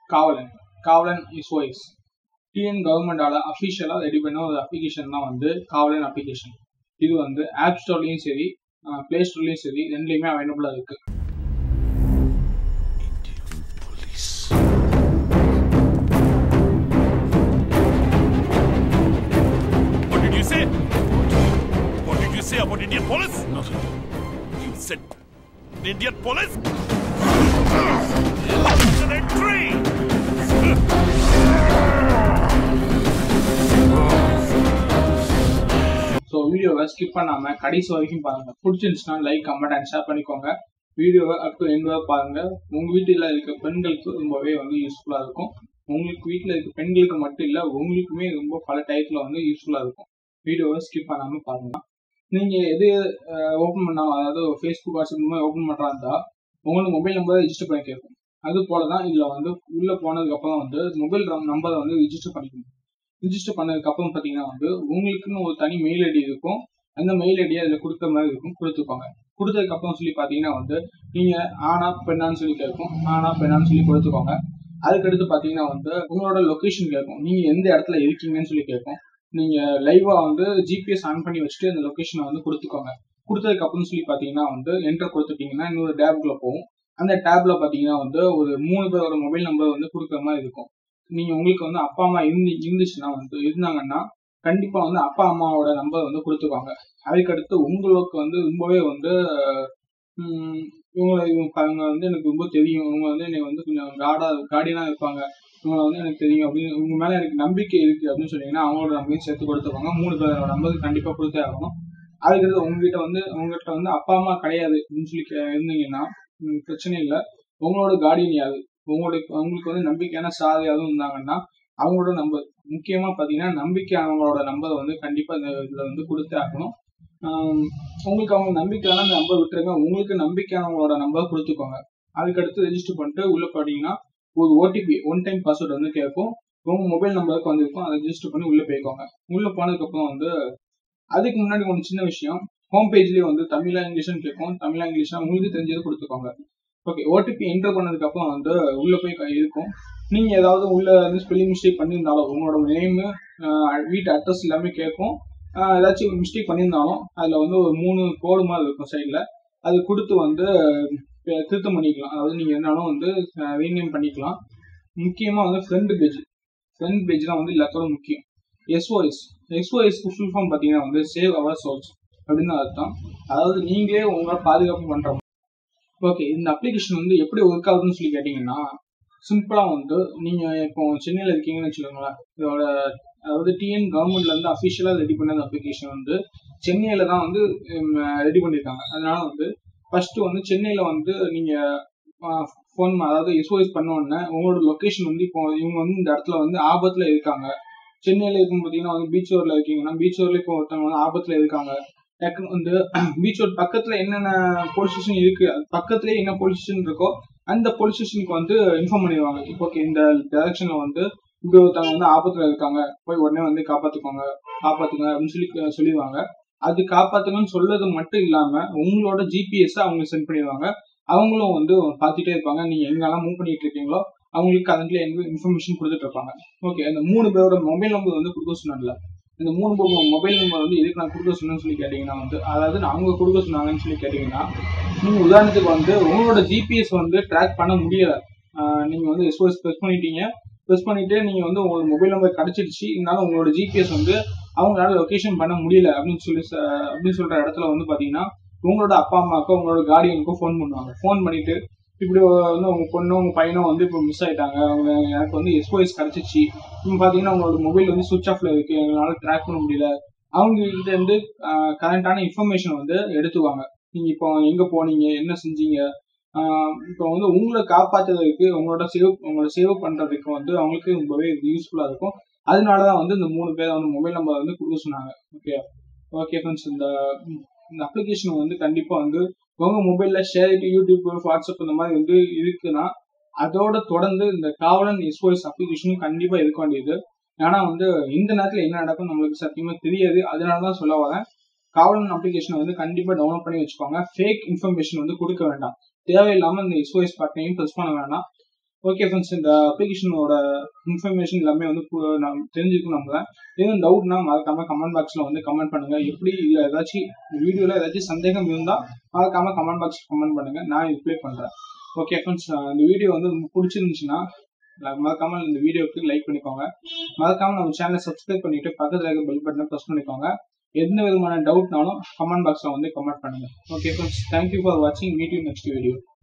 காவலன் காவலன் SOS TN கவர்மெண்டால அஃபிஷியலாக ரெடி பண்ண ஒரு அப்ளிகேஷன் தான் வந்து காவலன் அப்ளிகேஷன் இது வந்து ஆப் ஸ்டோர்லையும் சரி ப்ளே ஸ்டோர்லையும் சரி ரெண்டுலேயுமே அவைலபிளாக இருக்கு What did you say? What did you say about Indian police? Nothing. You said Indian police? An entry! So வீடியோவை ஸ்கிப் பண்ணாம கடைசி வரைக்கும் பாருங்க பிடிச்சிருந்துச்சுன்னா லைக் கமெண்ட் அண்ட் ஷேர் பண்ணிக்கோங்க வீடியோவை அப் டு எண்ட் வரை பாருங்க உங்க வீட்டில் இருக்க பெண்களுக்கு ரொம்பவே வந்து யூஸ்ஃபுல்லா இருக்கும் உங்களுக்கு வீட்டில் இருக்க பெண்களுக்கு மட்டும் இல்ல உங்களுக்குமே ரொம்ப பல டயத்துல வந்து யூஸ்ஃபுல்லா இருக்கும் வீடியோவை ஸ்கிப் பண்ணாம பாருங்க நீங்க எது ஓப்பன் பண்ணா அதாவது ஃபேஸ்புக் வாட்ஸ்அப் இந்த மாதிரி ஓப்பன் பண்றா இருந்தா உங்களோட மொபைல் நம்பரை ரிஜிஸ்டர் பண்ணி கேட்கும் அது போல தான் இதுல வந்து உள்ள போனதுக்கு அப்புறம் வந்து மொபைல் நம்பரை வந்து ரிஜிஸ்டர் பண்ணிக்கணும் ரிஜிஸ்டர் பண்ணதுக்கு அப்புறம் பாத்தீங்கன்னா வந்து உங்களுக்குன்னு ஒரு தனி மெயில் ஐடி இருக்கும் அந்த மெயில் ஐடியை அதுல கொடுத்த மாதிரி இருக்கும் கொடுத்துக்கோங்க கொடுத்ததுக்கு அப்புறம் சொல்லி பாத்தீங்கன்னா வந்து நீங்க ஆனா பெண்ணான்னு சொல்லி கேட்கும் ஆனா பெண்ணான்னு சொல்லி கொடுத்துக்கோங்க அதுக்கடுத்து பாத்தீங்கன்னா வந்து உங்களோட லொகேஷன் கேட்கும் நீங்க எந்த இடத்துல இருக்கீங்கன்னு சொல்லி கேட்கும் நீங்க லைவா வந்து ஜிபிஎஸ் ஆன் பண்ணி வச்சுட்டு அந்த லொகேஷனை வந்து கொடுத்துக்கோங்க கொடுத்ததுக்கு அப்புறம் சொல்லி பாத்தீங்கன்னா வந்து என்டர் கொடுத்துட்டீங்கன்னா இன்னொரு டேப்குள்ள போகும் அந்த டேப்ல பாத்தீங்கன்னா வந்து ஒரு மூணு பேரோட மொபைல் நம்பர் வந்து கொடுக்குற மாதிரி இருக்கும் நீங்க உங்களுக்கு வந்து அப்பா அம்மா இருந்து இருந்துச்சுன்னா வந்து இருந்தாங்கன்னா கண்டிப்பா வந்து அப்பா அம்மாவோட நம்பர் வந்து கொடுத்துருவாங்க அதுக்கடுத்து உங்களுக்கு வந்து ரொம்பவே வந்து உம், இவங்களை இவங்க இவங்க வந்து எனக்கு ரொம்ப தெரியும் இவங்க வந்து என்னை வந்து கொஞ்சம் காடா கார்டியனா இருப்பாங்க இவங்க வந்து எனக்கு தெரியும் அப்படின்னு உங்க மேல எனக்கு நம்பிக்கை இருக்கு அப்படின்னு சொன்னீங்கன்னா அவங்களோட நம்பரையும் சேர்த்து கொடுத்துருவாங்க மூணு பேரோட நம்பர் கண்டிப்பா கொடுத்தே ஆகணும் அதுக்கடுத்து உங்ககிட்ட வந்து உங்ககிட்ட வந்து அப்பா அம்மா கிடையாது அப்படின்னு சொல்லி கே- இருந்தீங்கன்னா உம், பிரச்சனை இல்லை உங்களோட கார்டியன் யாரு உங்களுக்கு உங்களுக்கு வந்து நம்பிக்கையான சார் யாரும் இருந்தாங்கன்னா அவங்களோட நம்பர் முக்கியமா பாத்தீங்கன்னா நம்பிக்கையானவங்களோட நம்பர் வந்து கண்டிப்பா இந்த இதுல வந்து கொடுத்தே ஆகணும் ஆம், உங்களுக்கு அவங்க நம்பிக்கையான அந்த நம்பர் விட்டுருங்க உங்களுக்கு நம்பிக்கையானவங்களோட நம்பர் கொடுத்துக்கோங்க அதுக்கடுத்து ரெஜிஸ்டர் பண்ணிட்டு உள்ள போனீங்கன்னா ஒரு ஓடிபி ஒன் டைம் பாஸ்வேர்டு வந்து கேட்கும் உங்க மொபைல் நம்பருக்கு வந்திருக்கும் அதை ரெஜிஸ்டர் பண்ணி உள்ள போய்க்கோங்க உள்ள போனதுக்கு அப்புறம் வந்து அதுக்கு முன்னாடி ஒன்று சின்ன விஷயம் ஹோம் பேஜ்லயே வந்து தமிழா இங்கிலீஷ்னு கேட்கும் தமிழா இங்கிலீஷ்னா உங்களுக்கு தெரிஞ்சது கொடுத்துக்கோங்க ஓகே ஓடிபி என்டர் பண்ணதுக்கு அப்புறம் வந்து உள்ள போய் க- இருக்கும் நீங்க ஏதாவது உள்ள வந்து ஸ்பெல்லிங் மிஸ்டேக் பண்ணியிருந்தாலும் உங்களோட நேம் வீட்டு அட்ரஸ் எல்லாமே கேட்கும் ஆஹ் ஏதாச்சும் மிஸ்டேக் பண்ணியிருந்தாலும் அதுல வந்து ஒரு மூணு கோடு மாதிரி இருக்கும் சைட்ல அது கொடுத்து வந்து அஹ், திருத்தம் பண்ணிக்கலாம் அதாவது நீங்க என்னாலும் வந்து ரீநேம் பண்ணிக்கலாம் முக்கியமா வந்து ஃப்ரண்ட் பேஜ் ஃப்ரண்ட் பேஜ் தான் வந்து எல்லாத்தோட முக்கியம் எஸ்ஓஎஸ் எஸ்ஓஎஸ்க்கு ஃபுல் ஃபார்ம் பார்த்தீங்கன்னா வந்து சேவ் அவர் சோல்ஸ் அப்படின்னு அர்த்தம் அதாவது நீங்களே உங்களை பாதுகாப்பு பண்ற ஓகே இந்த அப்ளிகேஷன் வந்து எப்படி ஒர்க் ஆகுதுன்னு சொல்லி கேட்டிங்கன்னா சிம்பிளா வந்து நீங்க இப்போ சென்னையில இருக்கீங்கன்னு வச்சுக்கோங்களேன் இதோட அதாவது டிஎன் கவர்மெண்ட்ல இருந்து அஃபிஷியலா ரெடி பண்ண அந்த அப்ளிகேஷன் வந்து சென்னையில தான் வந்து ரெடி பண்ணியிருக்காங்க அதனால வந்து ஃபர்ஸ்ட் வந்து சென்னையில வந்து நீங்க ஃபோன் அதாவது எஸ்ஓஎஸ் பண்ண உடனே உங்களோட லொகேஷன் வந்து இப்போ இவங்க வந்து இந்த இடத்துல வந்து ஆபத்துல இருக்காங்க சென்னையில இருக்கும் பார்த்தீங்கன்னா வந்து பீச் ரோட்ல இருக்கீங்கன்னா பீச் ரோட்ல இப்போ ஒருத்தவங்க வந்து ஆபத்துல இருக்காங்க டக்குனு வந்து பீச் ரோட் பக்கத்துல என்னென்ன போலீஸ் ஸ்டேஷன் இருக்கு அது பக்கத்துலயே என்ன போலீஸ் ஸ்டேஷன் இருக்கோ அந்த போலீஸ் ஸ்டேஷனுக்கு வந்து இன்ஃபார்ம் பண்ணிடுவாங்க இப்போ okay, இந்த டைரக்ஷன்ல வந்து இப்படி ஒருத்தவங்க வந்து ஆபத்துல இருக்காங்க போய் உடனே வந்து காப்பாத்துக்கோங்க காப்பாத்துங்க அப்படின்னு சொல்லி அஹ், சொல்லிடுவாங்க அது காப்பாத்துங்கன்னு சொல்றது மட்டும் இல்லாம உங்களோட ஜிபிஎஸ் அவங்க சென்ட் பண்ணிடுவாங்க அவங்களும் வந்து பார்த்துட்டே இருப்பாங்க நீங்க எங்கெல்லாம் மூவ் பண்ணிட்டு இருக்கீங்களோ அவங்களுக்கு அதுல இன்ஃபர்மேஷன் கொடுத்துட்டு இருப்பாங்க ஓகே அந்த மூணு பேரோட மொபைல் நம்பர் வந்து கொடுக்க சொன்னாங்கல்ல இந்த மூணு மொபைல் நம்பர் வந்து எதுக்கு நான் கொடுக்க சொன்னேன்னு சொல்லி கேட்டீங்கன்னா வந்து அதாவது நான் அவங்க கொடுக்க சொன்னாங்கன்னு சொல்லி கேட்டீங்கன்னா நீங்க உதாரணத்துக்கு வந்து உங்களோட ஜிபிஎஸ் வந்து ட்ராக் பண்ண முடியல ஆஹ் நீங்க வந்து எஸ்ஓஎஸ் ப்ரெஸ் பண்ணிட்டீங்க ப்ரெஸ் பண்ணிட்டு நீங்க வந்து உங்களோட மொபைல் நம்பர் கிடைச்சிடுச்சு இருந்தாலும் உங்களோட ஜிபிஎஸ் வந்து அவங்களால லொகேஷன் பண்ண முடியல அப்படின்னு சொல்லி ச- அப்படின்னு சொல்ற இடத்துல வந்து பாத்தீங்கன்னா உங்களோட அப்பா அம்மாக்கோ உங்களோட கார்டியனுக்கோ ஃபோன் பண்ணுவாங்க ஃபோன் பண்ணிட்டு இப்படி வந்து உங்க பொண்ணோ உங்க பையனோ வந்து இப்போ மிஸ் ஆயிட்டாங்க அவங்க எனக்கு வந்து எஸ்ஓஎஸ் கிடைச்சிச்சு இப்போ பாத்தீங்கன்னா உங்களோட மொபைல் வந்து சுவிச் ஆஃப்ல இருக்கு எங்களால ட்ராக் பண்ண முடியல அவங்க கிட்ட இருந்து கரண்டான இன்ஃபர்மேஷன் வந்து எடுத்துவாங்க நீங்க இப்போ எங்க போனீங்க என்ன செஞ்சீங்க ஆஹ் இப்போ வந்து உங்களை காப்பாத்துறதுக்கு உங்களோட சேவ் உங்களோட சேவ் பண்றதுக்கு வந்து அவங்களுக்கு ரொம்பவே யூஸ்ஃபுல்லா இருக்கும் அதனாலதான் வந்து இந்த மூணு பேரை வந்து மொபைல் நம்பர் வந்து கொடுக்க சொன்னாங்க ஓகே ஓகே ஃப்ரெண்ட்ஸ் இந்த இந்த அப்ளிகேஷன் வந்து கண்டிப்பா வந்து உங்க மொபைல்ல ஷேரிட்டி யூடியூப் வாட்ஸ்அப் இந்த மாதிரி வந்து இருக்குன்னா அதோட தொடர்ந்து இந்த காவலன் எஸ்ஓஎஸ் அப்ளிகேஷனும் கண்டிப்பா இருக்க வேண்டியது ஏன்னா வந்து இந்த நேரத்துல என்ன நடக்கும் நம்மளுக்கு சத்தியமா தெரியாது அதனாலதான் சொல்ல வரேன் காவலன் அப்ளிகேஷனை வந்து கண்டிப்பா டவுன்லோட் பண்ணி வச்சுக்கோங்க ஃபேக் இன்ஃபர்மேஷன் வந்து கொடுக்க வேண்டாம் தேவையில்லாம இந்த எஸ்ஓஎஸ் பட்டனையும் ப்ரெஸ் பண்ண வேண்டாம் ஓகே ஃப்ரெண்ட்ஸ் இந்த அப்ளிகேஷனோட இன்ஃபர்மேஷன் எல்லாமே வந்து பு- நான் தெரிஞ்சுக்கணும் நம்ம எதுவும் டவுட்னா மறக்காம கமெண்ட் பாக்ஸ்ல வந்து கமெண்ட் பண்ணுங்க எப்படி இல்ல ஏதாச்சும் வீடியோல ஏதாச்சும் சந்தேகம் இருந்தா மறக்காம கமெண்ட் பாக்ஸ் கமெண்ட் பண்ணுங்க நான் ரிப்ளை பண்றேன் ஓகே ஃப்ரெண்ட்ஸ் இந்த வீடியோ வந்து உங்களுக்கு பிடிச்சிருந்துச்சுன்னா like மறக்காம இந்த வீடியோக்கு லைக் பண்ணிக்கோங்க மறக்காம நம்ம சேனலை சப்ஸ்கிரைப் பண்ணிட்டு பக்கத்துல இருக்க பெல் பட்டனை ப்ரெஸ் பண்ணிக்கோங்க எந்த விதமான டவுட்னாலும் கமெண்ட் பாக்ஸ்ல வந்து கமெண்ட் பண்ணுங்க ஓகே ஃப்ரெண்ட்ஸ் தேங்க்யூ ஃபார் வாட்சிங் மீட் யூ நெக்ஸ்ட் வீடியோ